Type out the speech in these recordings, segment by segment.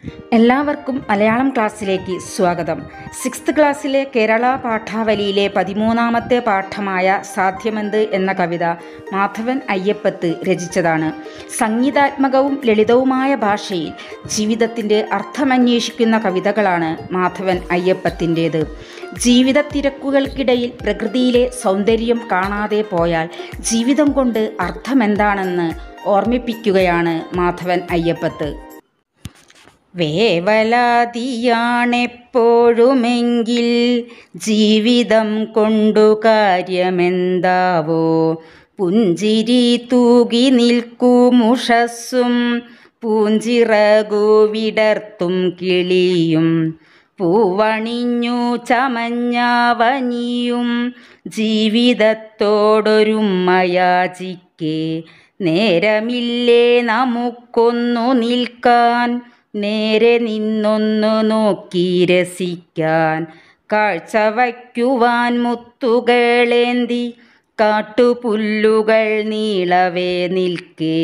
എല്ലാവർക്കും മലയാളം ക്ലാസ്സിലേക്ക് സ്വാഗതം സിക്സ്ത് ക്ലാസ്സിലെ കേരള പാഠാവലിയിലെ പതിമൂന്നാമത്തെ പാഠമായ സാധ്യമെന്ത് എന്ന കവിത മാധവൻ അയ്യപ്പത്ത് രചിച്ചതാണ് സംഗീതാത്മകവും ലളിതവുമായ ഭാഷയിൽ ജീവിതത്തിൻ്റെ അർത്ഥമന്വേഷിക്കുന്ന കവിതകളാണ് മാധവൻ അയ്യപ്പത്തിൻ്റേത് ജീവിത തിരക്കുകൾക്കിടയിൽ പ്രകൃതിയിലെ സൗന്ദര്യം കാണാതെ പോയാൽ ജീവിതം കൊണ്ട് അർത്ഥമെന്താണെന്ന് ഓർമ്മിപ്പിക്കുകയാണ് മാധവൻ അയ്യപ്പത്ത് വേവലാതിയാണെപ്പോഴുമെങ്കിൽ ജീവിതം കൊണ്ടു കാര്യമെന്താവോ പുഞ്ചിരി തൂകി നിൽക്കുമുഷസ്സും പൂഞ്ചിറകു വിടർത്തും കിളിയും പൂവണിഞ്ഞു ചമഞ്ഞാവനിയും ജീവിതത്തോടൊരുമയാചിക്കേ നേരമില്ലേ നമുക്കൊന്നു നിൽക്കാൻ നേരെ നിന്നൊന്നു നോക്കി രസിക്കാൻ കാഴ്ച വയ്ക്കുവാൻ മുത്തുകളേന്തി കാട്ടുപുല്ലുകൾ നീളവേ നിൽക്കേ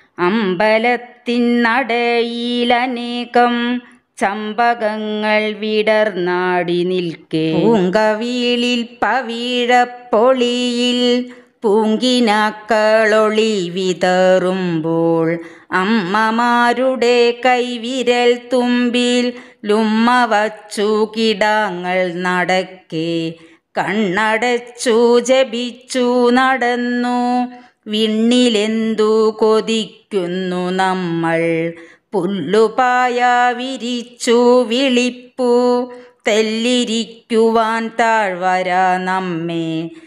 അമ്പലത്തിനടയിലനേകം ചമ്പകങ്ങൾ വിടർനാടി നിൽക്കേ പൂങ്കവീളിൽ പവീഴപ്പൊളിയിൽ പൂങ്കിനാക്കളൊളി വിതറുമ്പോൾ അമ്മമാരുടെ കൈവിരൽ തുമ്പിൽ ലുമ്മ വച്ചു കിടാങ്ങൾ നടക്കേ കണ്ണടച്ചു ജപിച്ചു നടന്നു വിണ്ണിലെന്തു കൊതിക്കുന്നു നമ്മൾ പുല്ലുപായ വിരിച്ചു വിളിപ്പു തെല്ലിരിക്കുവാൻ താഴ്വര നമ്മെ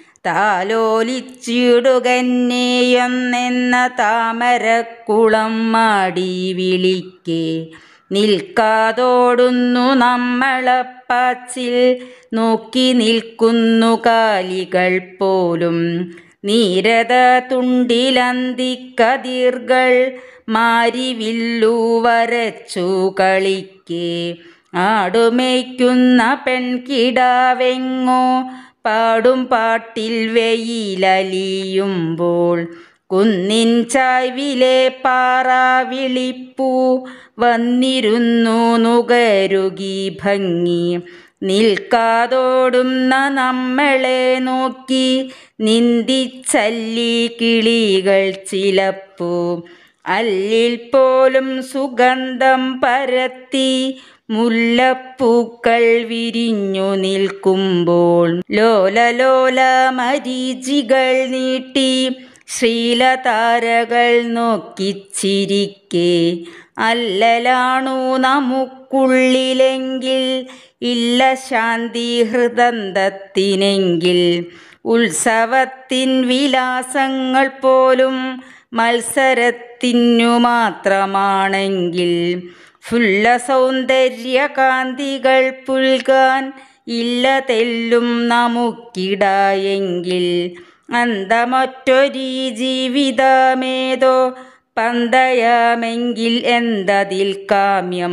താലോലിച്ചിടുകന്നെയെന്ന താമരക്കുളം മാടി വിളിക്കേ നിൽക്കാതോടുന്നു നമ്മളപ്പാച്ചിൽ നോക്കി നിൽക്കുന്നു കാലികൾ പോലും നീരത തുണ്ടിലന്തിക്കതിർകൾ മാരിവില്ലു വരച്ചു കളിക്കേ ആടുമേയ്ക്കുന്ന പെൺകിടാവെങ്ങോ പാടും പാട്ടിൽ വെയിലലിയുമ്പോൾ കുന്നിൻ ചായ്വിലെ പാറ വിളിപ്പൂ വന്നിരുന്നു നുകരുകി ഭംഗി നിൽക്കാതോടുന്ന നമ്മളെ നോക്കി നിന്ദിച്ചല്ലി കിളികൾ ചിലപ്പൂ അല്ലിൽ പോലും സുഗന്ധം പരത്തി മുല്ലപ്പൂക്കൾ വിരിഞ്ഞു നിൽക്കുമ്പോൾ ലോലലോല മരീചികൾ നീട്ടി ശ്രീലതാരകൾ നോക്കിച്ചിരിക്കേ അല്ലലാണു നമുക്കുള്ളിലെങ്കിൽ ഇല്ല ശാന്തി ഹൃദന്തത്തിനെങ്കിൽ ഉത്സവത്തിൻ വിലാസങ്ങൾ പോലും മത്സരത്തിനു മാത്രമാണെങ്കിൽ ഫുല്ല സൗന്ദര്യകാന്തികൾ പുൽകാൻ ഇല്ല തെല്ലും നമുക്കിടായെങ്കിൽ അന്തമൊറ്റൊരീ ജീവിതമേതോ പന്തയാമെങ്കിൽ എന്തതിൽ കാമ്യം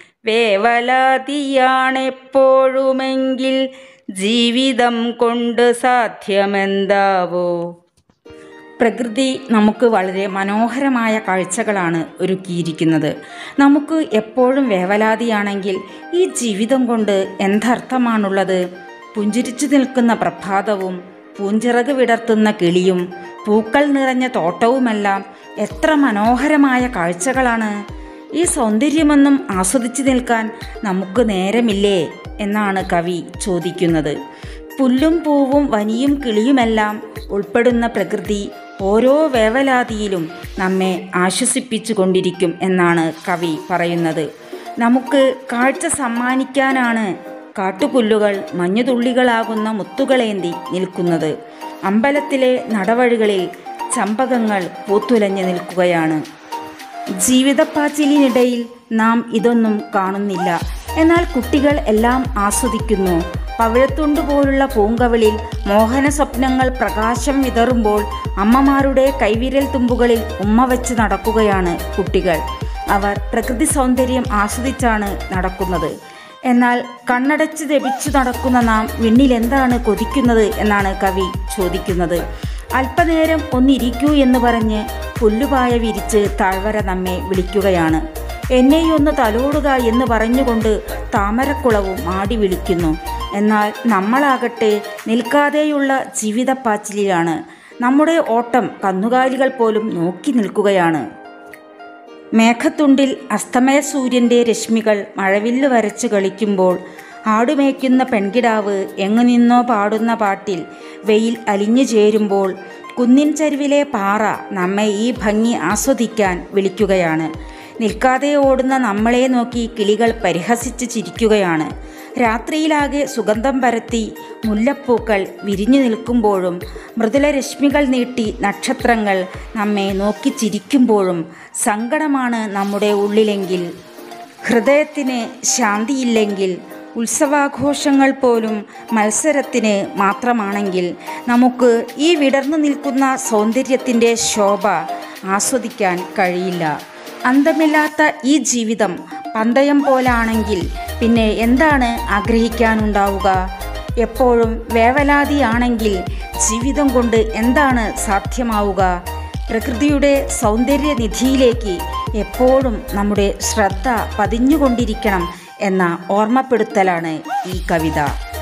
വേവലാതിയാണെപ്പോഴുമെങ്കിൽ ജീവിതം കൊണ്ട് സാധ്യമെന്താവോ പ്രകൃതി നമുക്ക് വളരെ മനോഹരമായ കാഴ്ചകളാണ് ഒരുക്കിയിരിക്കുന്നത് നമുക്ക് എപ്പോഴും വേവലാതിയാണെങ്കിൽ ഈ ജീവിതം കൊണ്ട് എന്തർത്ഥമാണുള്ളത് പുഞ്ചിരിച്ചു നിൽക്കുന്ന പ്രഭാതവും പൂഞ്ചിറക് വിടർത്തുന്ന കിളിയും പൂക്കൾ നിറഞ്ഞ തോട്ടവുമെല്ലാം എത്ര മനോഹരമായ കാഴ്ചകളാണ് ഈ സൗന്ദര്യമൊന്നും ആസ്വദിച്ചു നിൽക്കാൻ നമുക്ക് നേരമില്ലേ എന്നാണ് കവി ചോദിക്കുന്നത് പുല്ലും പൂവും വനിയും കിളിയുമെല്ലാം ഉൾപ്പെടുന്ന പ്രകൃതി ഓരോ വേവലാതിയിലും നമ്മെ ആശ്വസിപ്പിച്ചു കൊണ്ടിരിക്കും എന്നാണ് കവി പറയുന്നത് നമുക്ക് കാഴ്ച സമ്മാനിക്കാനാണ് കാട്ടുപുല്ലുകൾ മഞ്ഞുതുള്ളികളാകുന്ന മുത്തുകളേന്തി നിൽക്കുന്നത് അമ്പലത്തിലെ നടവഴികളിൽ ചമ്പകങ്ങൾ പൂത്തുലഞ്ഞു നിൽക്കുകയാണ് ജീവിതപ്പാച്ചിലിനിടയിൽ നാം ഇതൊന്നും കാണുന്നില്ല എന്നാൽ കുട്ടികൾ എല്ലാം ആസ്വദിക്കുന്നു പവിഴത്തുണ്ട് പോലുള്ള പൂങ്കവിളിൽ മോഹന സ്വപ്നങ്ങൾ പ്രകാശം വിതറുമ്പോൾ അമ്മമാരുടെ കൈവിരൽ തുമ്പുകളിൽ ഉമ്മ വെച്ച് നടക്കുകയാണ് കുട്ടികൾ അവർ പ്രകൃതി സൗന്ദര്യം ആസ്വദിച്ചാണ് നടക്കുന്നത് എന്നാൽ കണ്ണടച്ച് ജപിച്ചു നടക്കുന്ന നാം വിണ്ണിൽ എന്താണ് കൊതിക്കുന്നത് എന്നാണ് കവി ചോദിക്കുന്നത് അല്പനേരം ഒന്നിരിക്കൂ എന്ന് പറഞ്ഞ് പുല്ലുപായ വിരിച്ച് താഴ്വര നമ്മെ വിളിക്കുകയാണ് എന്നെയൊന്ന് തലോടുക എന്ന് പറഞ്ഞുകൊണ്ട് താമരക്കുളവും മാടി വിളിക്കുന്നു എന്നാൽ നമ്മളാകട്ടെ നിൽക്കാതെയുള്ള ജീവിതപ്പാച്ചിലാണ് നമ്മുടെ ഓട്ടം കന്നുകാലികൾ പോലും നോക്കി നിൽക്കുകയാണ് മേഘത്തുണ്ടിൽ അസ്തമയ സൂര്യൻ്റെ രശ്മികൾ മഴവില്ല് വരച്ച് കളിക്കുമ്പോൾ ആടുമേയ്ക്കുന്ന പെൺകിടാവ് എങ്ങു നിന്നോ പാടുന്ന പാട്ടിൽ വെയിൽ അലിഞ്ഞു ചേരുമ്പോൾ കുന്നിൻ ചരിവിലെ പാറ നമ്മെ ഈ ഭംഗി ആസ്വദിക്കാൻ വിളിക്കുകയാണ് നിൽക്കാതെ ഓടുന്ന നമ്മളെ നോക്കി കിളികൾ പരിഹസിച്ച് ചിരിക്കുകയാണ് രാത്രിയിലാകെ സുഗന്ധം പരത്തി മുല്ലപ്പൂക്കൾ വിരിഞ്ഞു നിൽക്കുമ്പോഴും മൃദുല രശ്മികൾ നീട്ടി നക്ഷത്രങ്ങൾ നമ്മെ നോക്കി ചിരിക്കുമ്പോഴും സങ്കടമാണ് നമ്മുടെ ഉള്ളിലെങ്കിൽ ഹൃദയത്തിന് ശാന്തിയില്ലെങ്കിൽ ഉത്സവാഘോഷങ്ങൾ പോലും മത്സരത്തിന് മാത്രമാണെങ്കിൽ നമുക്ക് ഈ വിടർന്നു നിൽക്കുന്ന സൗന്ദര്യത്തിൻ്റെ ശോഭ ആസ്വദിക്കാൻ കഴിയില്ല അന്തമില്ലാത്ത ഈ ജീവിതം പന്തയം പോലാണെങ്കിൽ പിന്നെ എന്താണ് ആഗ്രഹിക്കാനുണ്ടാവുക എപ്പോഴും വേവലാതിയാണെങ്കിൽ ജീവിതം കൊണ്ട് എന്താണ് സാധ്യമാവുക പ്രകൃതിയുടെ സൗന്ദര്യനിധിയിലേക്ക് എപ്പോഴും നമ്മുടെ ശ്രദ്ധ പതിഞ്ഞുകൊണ്ടിരിക്കണം എന്ന ഓർമ്മപ്പെടുത്തലാണ് ഈ കവിത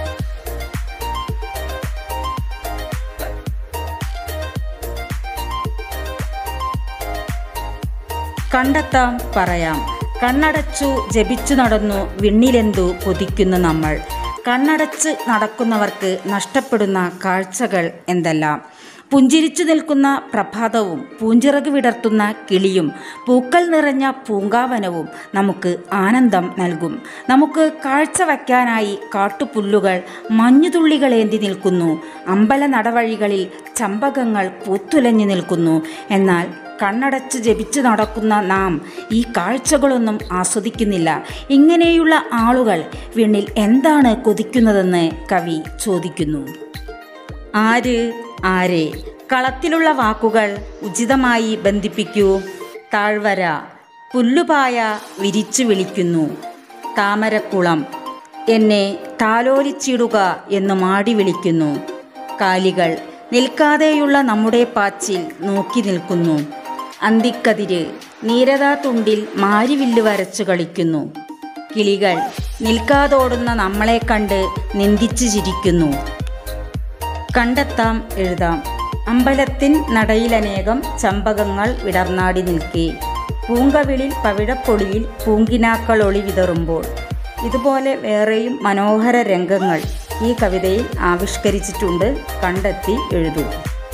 കണ്ടെത്താം പറയാം കണ്ണടച്ചു ജപിച്ചു നടന്നു വിണ്ണിലെന്തു കൊതിക്കുന്നു നമ്മൾ കണ്ണടച്ച് നടക്കുന്നവർക്ക് നഷ്ടപ്പെടുന്ന കാഴ്ചകൾ എന്തെല്ലാം പുഞ്ചിരിച്ചു നിൽക്കുന്ന പ്രഭാതവും പൂഞ്ചിറക് വിടർത്തുന്ന കിളിയും പൂക്കൾ നിറഞ്ഞ പൂങ്കാവനവും നമുക്ക് ആനന്ദം നൽകും നമുക്ക് കാഴ്ച വയ്ക്കാനായി കാട്ടുപുല്ലുകൾ മഞ്ഞുതുള്ളികളേന്തി നിൽക്കുന്നു അമ്പല നടവഴികളിൽ ചമ്പകങ്ങൾ പൂത്തുലഞ്ഞു നിൽക്കുന്നു എന്നാൽ കണ്ണടച്ച് ജപിച്ച് നടക്കുന്ന നാം ഈ കാഴ്ചകളൊന്നും ആസ്വദിക്കുന്നില്ല ഇങ്ങനെയുള്ള ആളുകൾ വിണ്ണിൽ എന്താണ് കൊതിക്കുന്നതെന്ന് കവി ചോദിക്കുന്നു ആര് ആരെ കളത്തിലുള്ള വാക്കുകൾ ഉചിതമായി ബന്ധിപ്പിക്കൂ താഴ്വര പുല്ലുപായ വിരിച്ചു വിളിക്കുന്നു താമരക്കുളം എന്നെ താലോലിച്ചിടുക എന്ന് മാടി വിളിക്കുന്നു കാലികൾ നിൽക്കാതെയുള്ള നമ്മുടെ പാച്ചിൽ നോക്കി നിൽക്കുന്നു അന്തിക്കതിര് നീരതാ തുണ്ടിൽ മാരിവില്ല് വരച്ചു കളിക്കുന്നു കിളികൾ നിൽക്കാതോടുന്ന നമ്മളെ കണ്ട് നിന്ദിച്ചു ചിരിക്കുന്നു കണ്ടെത്താം എഴുതാം അമ്പലത്തിൻ നടയിലനേകം ചമ്പകങ്ങൾ വിടർന്നാടി നിൽക്കേ പൂങ്കവിളിൽ പവിഴപ്പൊടിയിൽ പൂങ്കിനാക്കൾ ഒളി വിതറുമ്പോൾ ഇതുപോലെ വേറെയും മനോഹര രംഗങ്ങൾ ഈ കവിതയിൽ ആവിഷ്കരിച്ചിട്ടുണ്ട് കണ്ടെത്തി എഴുതൂ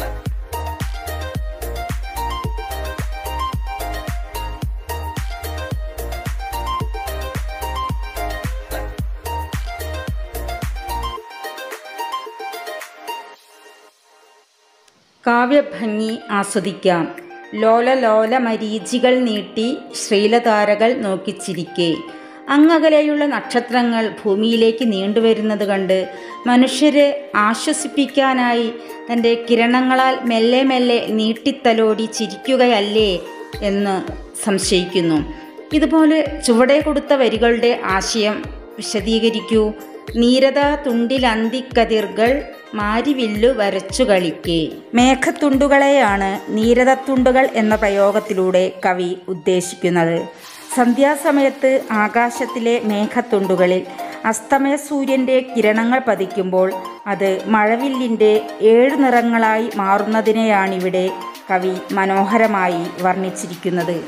കാവ്യഭംഗി ആസ്വദിക്കാം ലോല ലോല മരീചികൾ നീട്ടി ശ്രീലതാരകൾ നോക്കിച്ചിരിക്കെ അങ്ങകലെയുള്ള നക്ഷത്രങ്ങൾ ഭൂമിയിലേക്ക് നീണ്ടുവരുന്നത് കണ്ട് മനുഷ്യരെ ആശ്വസിപ്പിക്കാനായി തൻ്റെ കിരണങ്ങളാൽ മെല്ലെ മെല്ലെ നീട്ടിത്തലോടി ചിരിക്കുകയല്ലേ എന്ന് സംശയിക്കുന്നു ഇതുപോലെ ചുവടെ കൊടുത്ത വരികളുടെ ആശയം വിശദീകരിക്കൂ നീരത തുണ്ടിലന്തിക്കതിർകൾ മാരിവില്ലു വരച്ചു കളിക്കേ മേഘത്തുണ്ടുകളെയാണ് നീരതത്തുണ്ടുകൾ എന്ന പ്രയോഗത്തിലൂടെ കവി ഉദ്ദേശിക്കുന്നത് സന്ധ്യാസമയത്ത് ആകാശത്തിലെ മേഘത്തുണ്ടുകളിൽ അസ്തമയ സൂര്യൻ്റെ കിരണങ്ങൾ പതിക്കുമ്പോൾ അത് മഴവില്ലിൻ്റെ ഏഴു നിറങ്ങളായി മാറുന്നതിനെയാണിവിടെ കവി മനോഹരമായി വർണ്ണിച്ചിരിക്കുന്നത്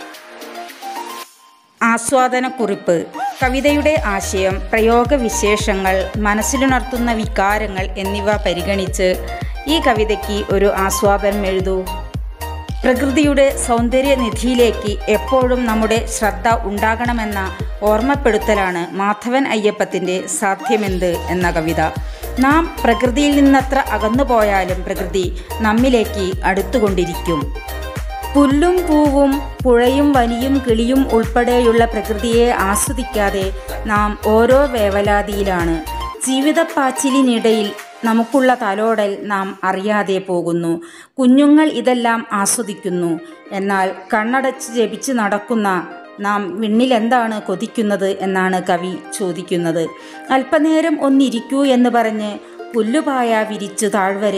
ആസ്വാദനക്കുറിപ്പ് കവിതയുടെ ആശയം പ്രയോഗവിശേഷങ്ങൾ മനസ്സിലുണർത്തുന്ന വികാരങ്ങൾ എന്നിവ പരിഗണിച്ച് ഈ കവിതയ്ക്ക് ഒരു ആസ്വാദനം എഴുതൂ പ്രകൃതിയുടെ സൗന്ദര്യനിധിയിലേക്ക് എപ്പോഴും നമ്മുടെ ശ്രദ്ധ ഉണ്ടാകണമെന്ന ഓർമ്മപ്പെടുത്തലാണ് മാധവൻ അയ്യപ്പത്തിൻ്റെ സാധ്യമെന്ത് എന്ന കവിത നാം പ്രകൃതിയിൽ നിന്നത്ര അകന്നുപോയാലും പ്രകൃതി നമ്മിലേക്ക് അടുത്തുകൊണ്ടിരിക്കും പുല്ലും പൂവും പുഴയും വനിയും കിളിയും ഉൾപ്പെടെയുള്ള പ്രകൃതിയെ ആസ്വദിക്കാതെ നാം ഓരോ വേവലാതിയിലാണ് ജീവിതപ്പാച്ചിലിനിടയിൽ നമുക്കുള്ള തലോടൽ നാം അറിയാതെ പോകുന്നു കുഞ്ഞുങ്ങൾ ഇതെല്ലാം ആസ്വദിക്കുന്നു എന്നാൽ കണ്ണടച്ച് ജപിച്ച് നടക്കുന്ന നാം വിണ്ണിലെന്താണ് കൊതിക്കുന്നത് എന്നാണ് കവി ചോദിക്കുന്നത് അല്പനേരം ഒന്നിരിക്കൂ എന്ന് പറഞ്ഞ് പുല്ലുപായ വിരിച്ചു താഴ്വരയും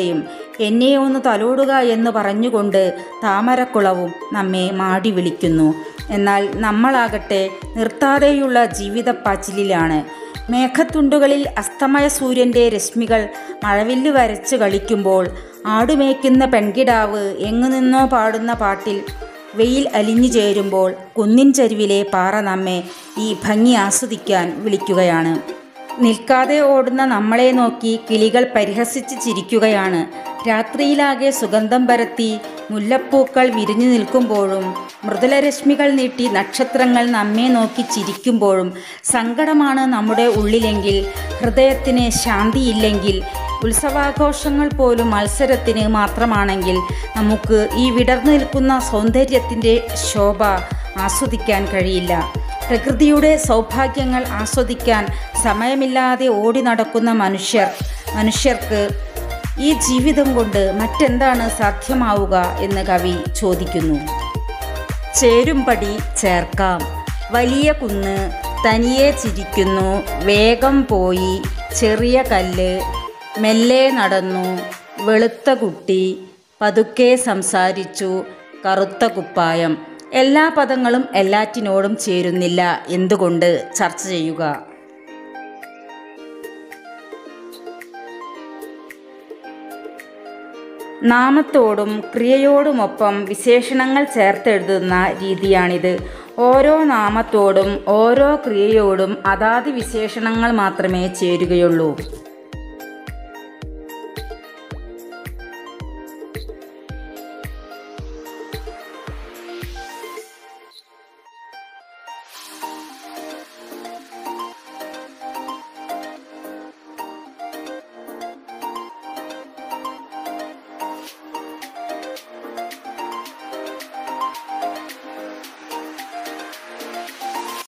എന്നെ ഒന്ന് തലോടുക എന്ന് പറഞ്ഞുകൊണ്ട് താമരക്കുളവും നമ്മെ മാടി വിളിക്കുന്നു എന്നാൽ നമ്മളാകട്ടെ നിർത്താതെയുള്ള ജീവിതപ്പാച്ചിലിലാണ് മേഘത്തുണ്ടുകളിൽ അസ്തമയ സൂര്യൻ്റെ രശ്മികൾ മഴവില്ല് വരച്ച് കളിക്കുമ്പോൾ ആടുമേയ്ക്കുന്ന പെൺകിടാവ് എങ്ങു നിന്നോ പാടുന്ന പാട്ടിൽ വെയിൽ അലിഞ്ഞു ചേരുമ്പോൾ കുന്നിൻ ചരിവിലെ പാറ നമ്മെ ഈ ഭംഗി ആസ്വദിക്കാൻ വിളിക്കുകയാണ് നിൽക്കാതെ ഓടുന്ന നമ്മളെ നോക്കി കിളികൾ പരിഹസിച്ച് ചിരിക്കുകയാണ് രാത്രിയിലാകെ സുഗന്ധം പരത്തി മുല്ലപ്പൂക്കൾ വിരിഞ്ഞു നിൽക്കുമ്പോഴും മൃദുലരശ്മികൾ നീട്ടി നക്ഷത്രങ്ങൾ നമ്മെ നോക്കി ചിരിക്കുമ്പോഴും സങ്കടമാണ് നമ്മുടെ ഉള്ളിലെങ്കിൽ ഹൃദയത്തിന് ശാന്തിയില്ലെങ്കിൽ ഉത്സവാഘോഷങ്ങൾ പോലും മത്സരത്തിന് മാത്രമാണെങ്കിൽ നമുക്ക് ഈ വിടർന്നു നിൽക്കുന്ന സൗന്ദര്യത്തിൻ്റെ ശോഭ ആസ്വദിക്കാൻ കഴിയില്ല പ്രകൃതിയുടെ സൗഭാഗ്യങ്ങൾ ആസ്വദിക്കാൻ സമയമില്ലാതെ ഓടി നടക്കുന്ന മനുഷ്യർ മനുഷ്യർക്ക് ഈ ജീവിതം കൊണ്ട് മറ്റെന്താണ് സാധ്യമാവുക എന്ന് കവി ചോദിക്കുന്നു ചേരുംപടി ചേർക്കാം വലിയ കുന്ന് തനിയെ ചിരിക്കുന്നു വേഗം പോയി ചെറിയ കല്ല് മെല്ലെ നടന്നു വെളുത്ത കുട്ടി പതുക്കെ സംസാരിച്ചു കറുത്ത കുപ്പായം എല്ലാ പദങ്ങളും എല്ലാറ്റിനോടും ചേരുന്നില്ല എന്തുകൊണ്ട് ചർച്ച ചെയ്യുക നാമത്തോടും ക്രിയയോടുമൊപ്പം വിശേഷണങ്ങൾ ചേർത്തെഴുതുന്ന രീതിയാണിത് ഓരോ നാമത്തോടും ഓരോ ക്രിയയോടും അതാത് വിശേഷണങ്ങൾ മാത്രമേ ചേരുകയുള്ളൂ